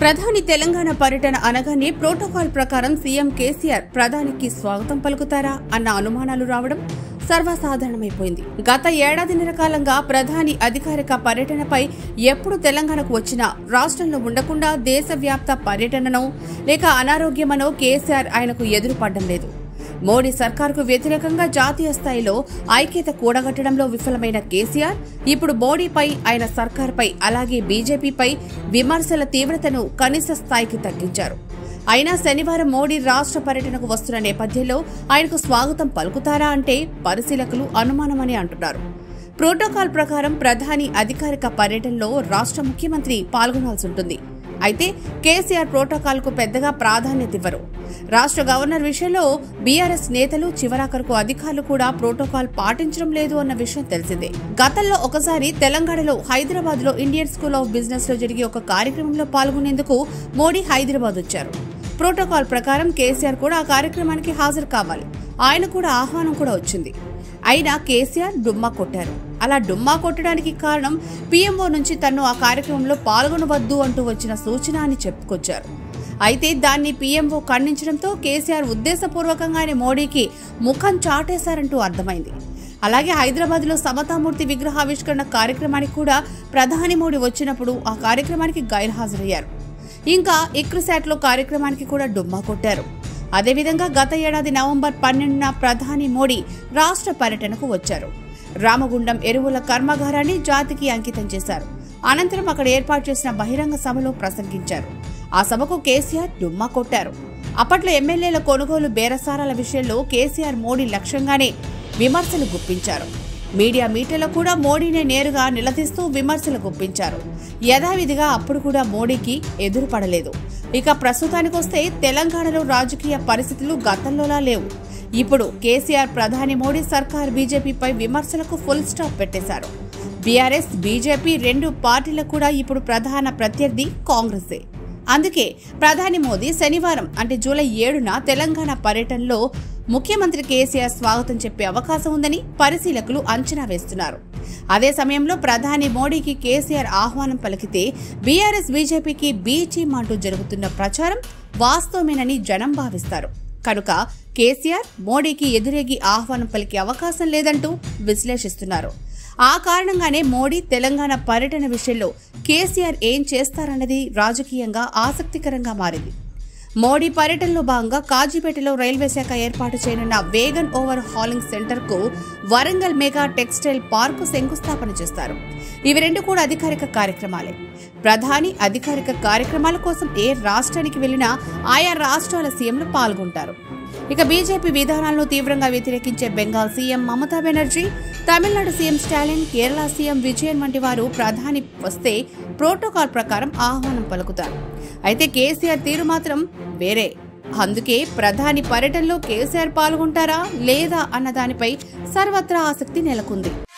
ప్రధాని తెలంగాణ పర్యటన అనగానే ప్రోటోకాల్ ప్రకారం సీఎం కేసీఆర్ ప్రధానికి స్వాగతం పలుకుతారా అన్న అనుమానాలు రావడం సర్వసాధారణమైపోయింది గత ఏడాదిన్నర కాలంగా ప్రధాని అధికారిక పర్యటనపై ఎప్పుడు తెలంగాణకు వచ్చినా రాష్ట్రంలో ఉండకుండా దేశవ్యాప్త పర్యటననో లేక అనారోగ్యమనో కేసీఆర్ ఆయనకు ఎదురుపడ్డం లేదు మోడీ సర్కార్కు వ్యతిరేకంగా జాతీయ స్థాయిలో ఐక్యత కూడగట్టడంలో విఫలమైన కేసీఆర్ ఇప్పుడు మోడీపై ఆయన సర్కార్పై అలాగే బీజేపీపై విమర్శల తీవ్రతను కనీస స్థాయికి తగ్గించారు అయినా శనివారం మోడీ రాష్ట్ర పర్యటనకు వస్తున్న నేపథ్యంలో ఆయనకు స్వాగతం పలుకుతారా అంటే పరిశీలకులు అనుమానమని అంటున్నారు ప్రోటోకాల్ ప్రకారం ప్రధాని అధికారిక పర్యటనలో రాష్ట్ర ముఖ్యమంత్రి పాల్గొనాల్సి ఉంటుంది అయితే కేసీఆర్ ప్రోటోకాల్ కు పెద్దగా ప్రాధాన్యత ఇవ్వరు రాష్ట్ర గవర్నర్ విషయంలో బీఆర్ఎస్ నేతలు చివరాఖరుకు అధికారులు కూడా ప్రోటోకాల్ పాటించడం లేదు అన్న విషయం తెలిసిందే గతంలో ఒకసారి తెలంగాణలో హైదరాబాద్ లో ఇండియన్ స్కూల్ ఆఫ్ బిజినెస్ లో జరిగే ఒక కార్యక్రమంలో పాల్గొనేందుకు మోడీ హైదరాబాద్ వచ్చారు ప్రోటోకాల్ ప్రకారం కేసీఆర్ కూడా ఆ కార్యక్రమానికి హాజరు కావాలి ఆయన కూడా ఆహ్వానం కూడా వచ్చింది అయినా కేసీఆర్ డుమ్మా కొట్టారు అలా డుమ్మా కొట్టడానికి కారణం పీఎంఓ నుంచి తను ఆ కార్యక్రమంలో పాల్గొనవద్దు అంటూ వచ్చిన సూచన అని చెప్పుకొచ్చారు అయితే దాన్ని పీఎంఓ ఖండించడంతో కేసీఆర్ ఉద్దేశపూర్వకంగానే మోడీకి ముఖం చాటేశారంటూ అర్థమైంది అలాగే హైదరాబాద్లో సమతామూర్తి విగ్రహావిష్కరణ కార్యక్రమానికి కూడా ప్రధాని మోడీ వచ్చినప్పుడు ఆ కార్యక్రమానికి గైర్హాజరయ్యారు ఇంకా ఇక్రుశాట్లో కార్యక్రమానికి కూడా డుమ్మా కొట్టారు అదేవిధంగా గత ఏడాది నవంబర్ పన్నెండున ప్రధాని మోడీ రాష్ట్ర పర్యటనకు వచ్చారు రామగుండం ఎరువుల కర్మాగారాన్ని జాతికి అంకితం చేశారు అనంతరం అక్కడ ఏర్పాటు చేసిన బహిరంగ సభలో ప్రసంగించారు ఆ సభకు కేసీఆర్ డుమ్మా కొట్టారు అప్పట్లో ఎమ్మెల్యేల కొనుగోలు బేరసారాల విషయంలో కేసీఆర్ మోడీ లక్ష్యంగానే విమర్శలు గుప్పించారు మీడియా మీటర్లో కూడా మోడీనే నేరుగా నిలదీస్తూ విమర్శలు గుప్పించారు యథావిధిగా అప్పుడు కూడా మోడీకి ఎదురుపడలేదు ఇక ప్రస్తుతానికొస్తే తెలంగాణలో రాజకీయ పరిస్థితులు గతంలోలా లేవు ఇప్పుడు కేసీఆర్ ప్రధాని మోడీ సర్కార్ బీజేపీపై విమర్శలకు ఫుల్ స్టాప్ పెట్టేశారు బీఆర్ఎస్ బీజేపీ రెండు పార్టీలకు కూడా ఇప్పుడు ప్రధాన ప్రత్యర్థి కాంగ్రెసే అందుకే ప్రధాని మోదీ శనివారం అంటే జూలై ఏడున తెలంగాణ పర్యటనలో ముఖ్యమంత్రి కేసీఆర్ స్వాగతం చెప్పే అవకాశం ఉందని పరిశీలకులు అంచనా వేస్తున్నారు అదే సమయంలో ప్రధాని మోడీకి కేసీఆర్ ఆహ్వానం పలికితే బీఆర్ఎస్ బీజేపీకి బీచీం అంటూ జరుగుతున్న ప్రచారం వాస్తవమేనని జనం భావిస్తారు కనుక కేసీఆర్ మోడీకి ఎదురేగి ఆహ్వానం పలికే అవకాశం లేదంటూ విశ్లేషిస్తున్నారు ఆ కారణంగానే మోడీ తెలంగాణ పర్యటన విషయంలో కేసీఆర్ ఏం చేస్తారన్నది రాజకీయంగా ఆసక్తికరంగా మారింది మోడీ పర్యటనలో భాగంగా కాజీపేటలో రైల్వే శాఖ ఏర్పాటు చేయనున్న వేగన్ ఓవర్ హాలింగ్ సెంటర్ కు వరంగల్ మెగా టెక్స్టైల్ పార్కు శంకుస్థాపన చేస్తారు ఇవి రెండు కూడా అధికారిక కార్యక్రమాలే ప్రధాని అధికారిక కార్యక్రమాల కోసం ఏ రాష్ట్రానికి వెళ్లినా ఆయా రాష్ట్రాల సీఎంలు పాల్గొంటారు ఇక బీజేపీ విధానాలను తీవ్రంగా వ్యతిరేకించే Bengal CM Mamata Banerjee Tamil Nadu CM Stalin Kerala CM Vijayan వంటి వారు ప్రధాని వస్తే ప్రోటోకాల్ ప్రకారం ఆహ్వానం పలుకుతారు అయితే కేసీఆర్ తీరు మాత్రం వేరే అందుకే ప్రధాని పర్యటనలో కేసీఆర్ పాల్గొంటారా లేదా అన్న దానిపై సర్వత్రా ఆసక్తి నెలకొంది